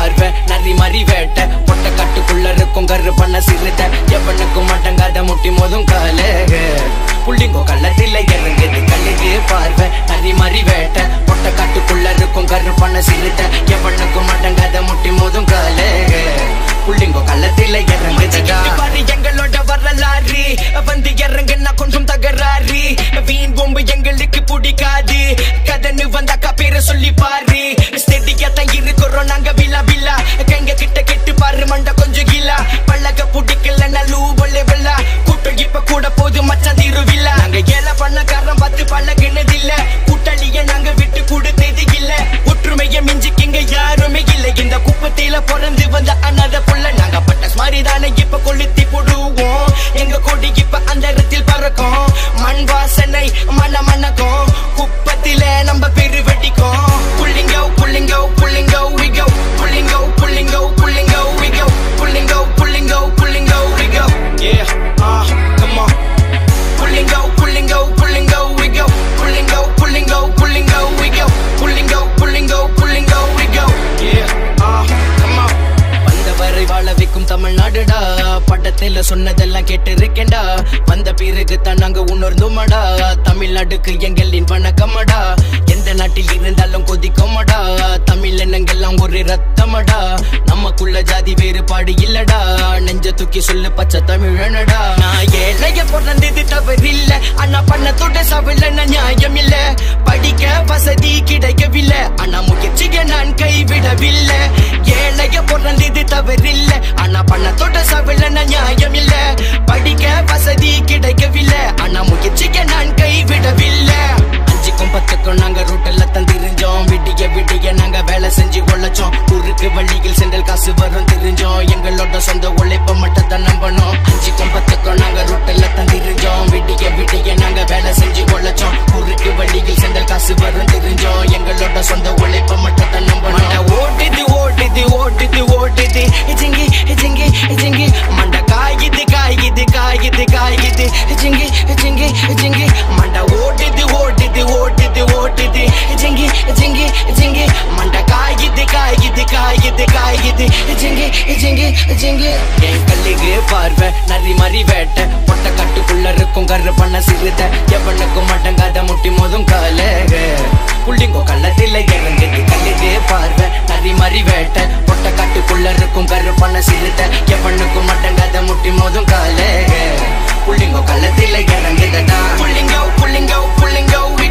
பார்வை நரி மறி வேட்டை பொட்ட கட்டுக்குள்ள இருக்கும் கரு பண்ண சிறுத்த எவனுக்கும் மட்டங்காத முட்டி மோதும் காலே புள்ளிங்கோ கள்ளத்தில இறங்குது கல்லுக்கு பார்வை நரி மறி வேட்டை பொட்ட கட்டுக்குள்ள இருக்கும் கரு பண்ண சிறுத்த எவனுக்கும் மட்டங்காத முட்டி மோதும் காலே புள்ளிங்கோ கள்ளத்தில இறங்குதுடா பாரு எங்களோட வரலாறு வந்து இறங்குனா கொஞ்சம் தகராறு வீண் பொம்பு எங்களுக்கு பிடிக்காது கதன்னு வந்தாக்கா பேரை சொல்லி பாரு ஸ்டெடியா தான் இருக்கிறோம் நாங்க விழா விழா கைங்க கிட்ட கெட்டு பாரு மண்டை கொஞ்சம் கிலா பழக பிடிக்கல நல்லூ பொல்ல வெள்ளா கூட்டம் இப்ப கூட போது மச்சான் திருவிழா நாங்க ஏழை பண்ணக்காரன் பார்த்து பழகினதில்ல கூட்டாளிய நாங்க விட்டு கொடுத்தது இல்ல ஒற்றுமைய மிஞ்சிக்கிங்க யாருமே இல்ல இந்த குப்பத்தில பிறந்து வந்த அனாத புள்ள நாங்க பட்ட மாதிரி தானே இப்ப கொளுத்தி போடுவோம் எங்க கொடி இப்ப அந்த இடத்தில் பறக்கும் மண் வாசனை மன மணக்கும் குப்பத்தில நம்ம பெரு வெட்டிக்கும் புள்ளிங்கோ புள்ளிங்கோ புள்ளிங்கோ we go புள்ளிங்கோ புள்ளிங்கோ புள்ளிங்கோ we go புள்ளிங்கோ புள்ளிங்கோ புள்ளிங்கோ we go yeah ah come on புள்ளிங்கோ புள்ளிங்கோ புள்ளிங்கோ we go புள்ளிங்கோ புள்ளிங்கோ புள்ளிங்கோ we go புள்ளிங்கோ புள்ளிங்கோ புள்ளிங்கோ we go yeah ah come on வந்தவரை வாழ வைக்கும் தமிழ்நாடுடா பட்டத்துல சொன்னதெல்லாம் கேட்டு இருக்கேன்டா வந்த பிறகு தான் நாங்க உணர்ந்தோமடா தமிழ்நாட்டுக்கு எங்களின் வணக்கமடா எந்த நாட்டில் இருந்தாலும் கொதிக்குமடா தமிழ் எண்ணங்கள்லாம் ஒரு ரத்தமடா நமக்குள்ள ஜாதி வேறுபாடு இல்லடா நெஞ்ச தூக்கி சொல்லு பச்சை தமிழனடா நான் ஏழைய பிறந்தது தவறில்ல ஆனா பண்ணத்தோட சவில்ல நியாயம் இல்ல படிக்க வசதி கிடைக்கவில்லை ஆனா முயற்சிய நான் கைவிடவில்லை ஏழைய பிறந்தது தவறில்ல ஆனா பண்ணத்தோட சவில்ல நியாயம் இல்ல படிக்க வசதி கிடைக்கவில்லை ஆனா முயற்சிய நான் கைவிடவில்லை அஞ்சுக்கும் பத்துக்கும் நாங்க ரூட்டில் தந்திருந்தோம் விடிய விடிய நாங்க வேலை செஞ்சு உழைச்சோம் குறுக்கு வழியில் சென்றல் காசு வரும் தெரிஞ்சோம் எங்களோட சொந்த உழைப்ப மட்டும் தான் நம்பணும் அஞ்சுக்கும் பத்துக்கும் நாங்க ரூட்டில் தந்திருந்தோம் விடிய விடிய நாங்க வேலை செஞ்சு உழைச்சோம் குறுக்கு வழியில் சென்றல் காசு வரும் தெரிஞ்சோம் எங்களோட சொந்த உழைப்ப மட்டும் தான் நம்பணும் ஓடுது ஓடுது ஓடுது ஓடுது இஜிங்கி இஜிங்கி இஜிங்கி மண்ட காயுது காயுது காயுது காயுது இஜிங்கி இஜிங்கி இஜிங்கி மண்ட ஓடுது ஓடுது ஓடுது ஓடுது இஜிங்கி இஜிங்கி இஜிங்கி மண்ட காயுது காயுது காயுது காயுது இஜிங்கி இஜிங்கி இஜிங்கி என் கல்லுக்கு பார்வை நரி மறி வேட்டை பொட்ட கட்டுக்குள்ள இருக்கும் கரு பண்ண சிறுத எவனுக்கும் மட்டங்காத முட்டி மோதும் காலே புள்ளிங்கோ கள்ளத்தில இறங்குது கல்லுக்கு பார்வை நரி மறி வேட்டை பொட்ட காட்டுக்குள்ள இருக்கும் கரு பண்ண சிறுத எவனுக்கும் மட்டங்காத முட்டி மோதும் காலே புள்ளிங்கோ கள்ளத்தில இறங்குதடா புள்ளிங்கோ புள்ளிங்கோ புள்ளிங்கோ